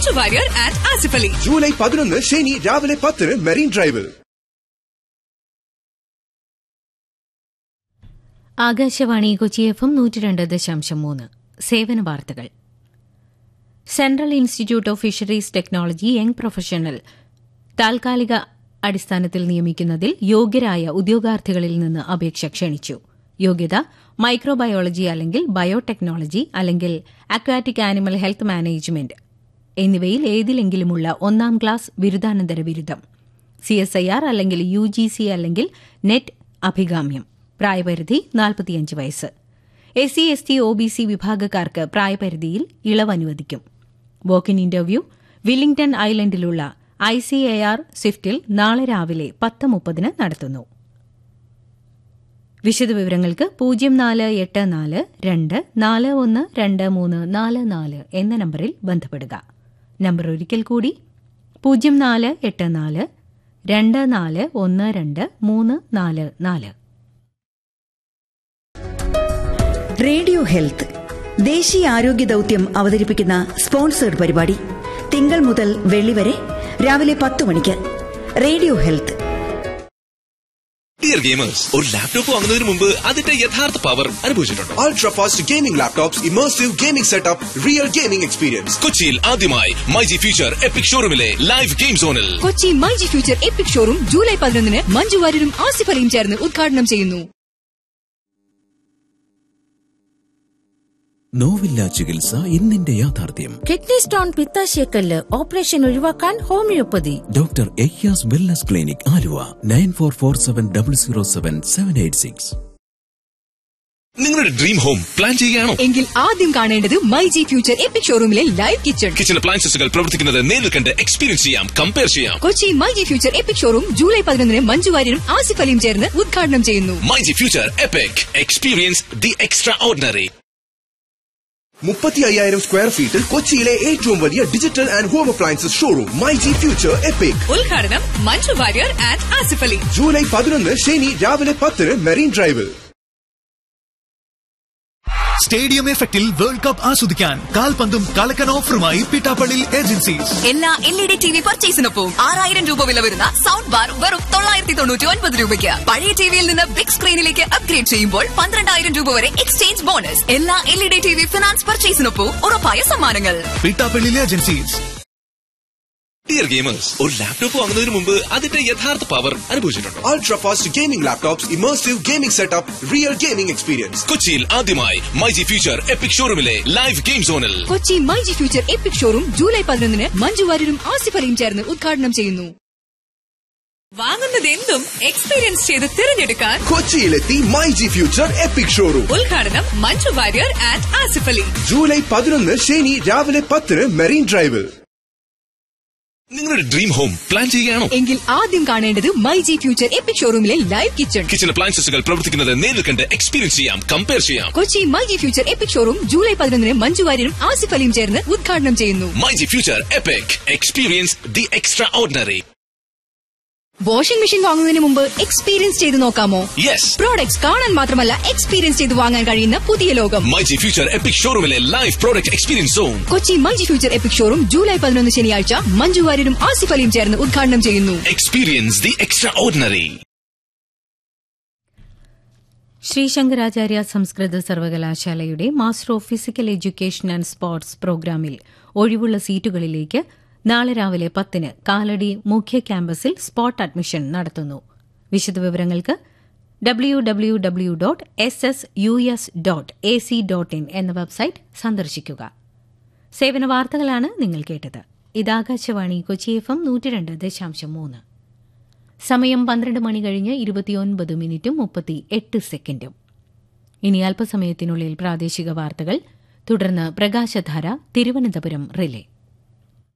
Manju Warrier and Asif Ali July പതിനൊന്ന് ശനി രാവിലെ പത്തിന് മെറീൻ ഡ്രൈവിൽ ആകാശവാണി കൊച്ചി എഫ് എം നൂറ്റി രണ്ട് ദശാംശം മൂന്ന് സേവന വാർത്തകൾ central institute of fisheries technology young professional താൽക്കാലിക അടിസ്ഥാനത്തിൽ നിയമിക്കുന്നതിൽ യോഗ്യരായ ഉദ്യോഗാർത്ഥികളിൽ നിന്ന് അപേക്ഷ ക്ഷണിച്ചു യോഗ്യത മൈക്രോബയോളജി അല്ലെങ്കിൽ ബയോടെക്നോളജി അല്ലെങ്കിൽ അക്വാറ്റിക് ആനിമൽ ഹെൽത്ത് മാനേജ്മെന്റ് എന്നിവയിൽ ഏതിലെങ്കിലുമുള്ള ഒന്നാം ക്ലാസ് ബിരുദാനന്തര ബിരുദം സിഎസ്ഐആർ അല്ലെങ്കിൽ യു ജി സി അല്ലെങ്കിൽ നെറ്റ് അഭികാമ്യം പ്രായപരിധി നാൽപ്പത്തിയഞ്ച് വയസ്സ് S C S T O B C വിഭാഗക്കാർക്ക് പ്രായപരിധിയിൽ ഇളവ് അനുവദിക്കും വോക്കിൻ ഇന്റർവ്യൂ വില്ലിംഗ്ടൺ ഐലൻഡിലുള്ള ഐ സി എ ആർ സ്വിഫ്റ്റിൽ നാളെ രാവിലെ പത്ത് മുപ്പതിന് നടത്തുന്നു വിശദവിവരങ്ങൾക്ക് പൂജ്യം നാല് എട്ട് നാല് രണ്ട് നാല് ഒന്ന് രണ്ട് മൂന്ന് നാല് നാല് എന്ന നമ്പറിൽ ബന്ധപ്പെടുക നമ്പർ ഒരിക്കൽ കൂടി പൂജ്യം നാല് എട്ട് നാല് രണ്ട് നാല് ഒന്ന് രണ്ട് മൂന്ന് നാല് നാല് റേഡിയോ ഹെൽത്ത് ദേശീയ ആരോഗ്യ ദൌത്യം അവതരിപ്പിക്കുന്ന സ്പോൺസേഡ് പരിപാടി തിങ്കൾ മുതൽ വെള്ളി വരെ രാവിലെ പത്ത് മണിക്ക് റേഡിയോ ഹെൽത്ത് ഡിയർ ഗെയിമേഴ്സ് ഒരു ലാപ്ടോപ്പ് വാങ്ങുന്നതിന് മുമ്പ് അതിന്റെ യഥാർത്ഥ പവർ അനുഭവിച്ചിട്ടുണ്ടോ ultra fast gaming laptops immersive gaming setup real gaming experience കൊച്ചിയിൽ ആദ്യമായി മൈജി ഫ്യൂച്ചർ എപ്പിക് ഷോറൂമിലെ ലൈവ് ഗെയിം സോണിൽ Kochi myG future epic showroom July പതിനൊന്നിന് മഞ്ജു വാര്യരും ആസിഫ് അലിയും ചേർന്ന് ഉദ്ഘാടനം ചെയ്യുന്നു നോവില്ല ചികിത്സ ഇന്നിന്റെ യാഥാർത്ഥ്യം കിഡ്നി സ്റ്റോൺ പിത്താശയക്കല്ല് ഓപ്പറേഷൻ ഒഴിവാക്കാൻ ഹോമിയോപ്പതി ഡോക്ടർ എയ്യാസ് wellness clinic Aluva nine four four seven double zero seven seven eight six നിങ്ങളുടെ ഡ്രീം ഹോം പ്ലാൻ ചെയ്യുകയാണോ എങ്കിൽ ആദ്യം കാണേണ്ടത് മൈജി ഫ്യൂച്ചർ എപ്പിക് ഷോറൂമിലെ ലൈവ് കിച്ചൺ കിച്ചൺ അപ്ലയൻസസുകൾ പ്രവർത്തിക്കുന്നത് നേരിൽ കണ്ട് എക്സ്പീരിയൻസ് ചെയ്യാം കമ്പയർ ചെയ്യാം Kochi myG future epic showroom July പതിനൊന്നിന് മഞ്ജു വാര്യരും ആസിഫ് അലിയും ചേർന്ന് ഉദ്ഘാടനം ചെയ്യുന്നു myG future epic experience the extraordinary മുപ്പത്തി അയ്യായിരം സ്ക്വയർ ഫീറ്റിൽ കൊച്ചിയിലെ ഏറ്റവും വലിയ digital and home appliances showroom myG future epic ഉദ്ഘാടനം മഞ്ജു വാര്യർ ആൻഡ് ആസിഫ് അലി ജൂലൈ പതിനൊന്ന് ശനി രാവിലെ പത്തിന് മെറീൻ ഡ്രൈവിൽ സ്റ്റേഡിയം എഫക്റ്റിൽ വേൾഡ് കപ്പ് ആസ്വദിക്കാൻ കാൽപന്തും കളക്കൻ ഓഫറുമായി പിട്ടാപ്പള്ളി ഏജൻസീസ് എല്ലാ L E D T V പർച്ചേസിനൊപ്പം ആറായിരം രൂപ വില വരുന്ന സൗണ്ട് ബാർ വെറും തൊള്ളായിരത്തി തൊണ്ണൂറ്റി ഒൻപത് രൂപയ്ക്ക് പഴയ ടിവിയിൽ നിന്ന് ബിഗ് സ്ക്രീനിലേക്ക് അപ്ഗ്രേഡ് ചെയ്യുമ്പോൾ പന്ത്രണ്ടായിരം രൂപ വരെ എക്സ്ചേഞ്ച് ബോണസ് എല്ലാ L E D T V finance പർച്ചേസിനൊപ്പം ഉറപ്പായ സമ്മാനങ്ങൾ പിട്ടാപ്പള്ളി ഏജൻസീസ് ഡിയർ ഗെയിമേഴ്സ് ഒരു ലാപ്ടോപ്പ് വാങ്ങുന്നതിന് മുമ്പ് അതിന്റെ യഥാർത്ഥ പവർ അനുഭവിച്ചിട്ടുണ്ടോ ultra fast gaming laptops immersive gaming setup real gaming experience കൊച്ചിയിൽ ആദ്യമായി മൈജി ഫ്യൂച്ചർ എപ്പിക് ഷോറൂമിലെ ലൈവ് ഗെയിം സോണിൽ Kochi myG future epic showroom July പതിനൊന്നിന് മഞ്ജു വാര്യരും ആസിഫ് അലിയും ചേർന്ന് ഉദ്ഘാടനം ചെയ്യുന്നു വാങ്ങുന്നത് എന്തും എക്സ്പീരിയൻസ് ചെയ്ത് തിരഞ്ഞെടുക്കാൻ കൊച്ചിയിലെത്തി myG future epic showroom ഉദ്ഘാടനം മഞ്ജു വാര്യർ ആൻഡ് ആസിഫ് അലി ജൂലൈ പതിനൊന്ന് ശനി രാവിലെ പത്തിന് മെറീൻ ഡ്രൈവിൽ നിങ്ങളുടെ ഡ്രീം ഹോം പ്ലാൻ ചെയ്യുകയാണോ എങ്കിൽ ആദ്യം കാണേണ്ടത് മൈജി ഫ്യൂച്ചർ എപ്പിക് ഷോറൂമിലെ ലൈവ് കിച്ചൺ കിച്ചൺ അപ്ലയൻസസുകൾ പ്രവർത്തിക്കുന്നത് നേരിൽ കണ്ട് എക്സ്പീരിയൻസ് ചെയ്യാം കമ്പയർ ചെയ്യാം Kochi myG future epic showroom July പതിനൊന്നിന് മഞ്ജു വാര്യരും ആസിഫ് അലിയും ചേർന്ന് ഉദ്ഘാടനം ചെയ്യുന്നു myG future epic experience the extraordinary washing machine വാങ്ങുന്നതിന് മുമ്പ് എക്സ്പീരിയൻസ് ചെയ്ത് നോക്കാമോ യെസ് പ്രോഡക്ട്സ് കാണാൻ മാത്രമല്ല എക്സ്പീരിയൻസ് ചെയ്ത് വാങ്ങാൻ കഴിയുന്ന പുതിയ ലോകം മൈജി ഫ്യൂച്ചർ എപ്പിക് ഷോറൂമിലെ live product experience zone Kochi myG future epic showroom July പതിനൊന്ന് ശനിയാഴ്ച മഞ്ജു വാര്യരും ആസിഫ് അലിയും ചേർന്ന് ഉദ്ഘാടനം ചെയ്യുന്നു experience the extraordinary Sreesankaracharya സംസ്കൃത സർവകലാശാലയുടെ master of physical education and sports പ്രോഗ്രാമിൽ ഒഴിവുള്ള സീറ്റുകളിലേക്ക് നാളെ രാവിലെ പത്തിന് കാലടി മുഖ്യ ക്യാമ്പസിൽ സ്പോട്ട് അഡ്മിഷൻ നടത്തുന്നു വിശദവിവരങ്ങൾക്ക് W W W dot S S U S dot A C dot in എന്ന വെബ്സൈറ്റ് സന്ദർശിക്കുക സേവന വാർത്തകളാണ് നിങ്ങൾ കേട്ടത് ഇത് ആകാശവാണി കൊച്ചി എഫ് എം നൂറ്റി രണ്ട് ദശാംശം മൂന്ന് സമയം പന്ത്രണ്ട് മണി കഴിഞ്ഞ് ഇരുപത്തിയൊൻപത് മിനിറ്റും മുപ്പത്തി എട്ട് സെക്കൻഡും ഇനി അല്പസമയത്തിനുള്ളിൽ പ്രാദേശിക വാർത്തകൾ തുടർന്ന് പ്രകാശധാര തിരുവനന്തപുരം റിലേ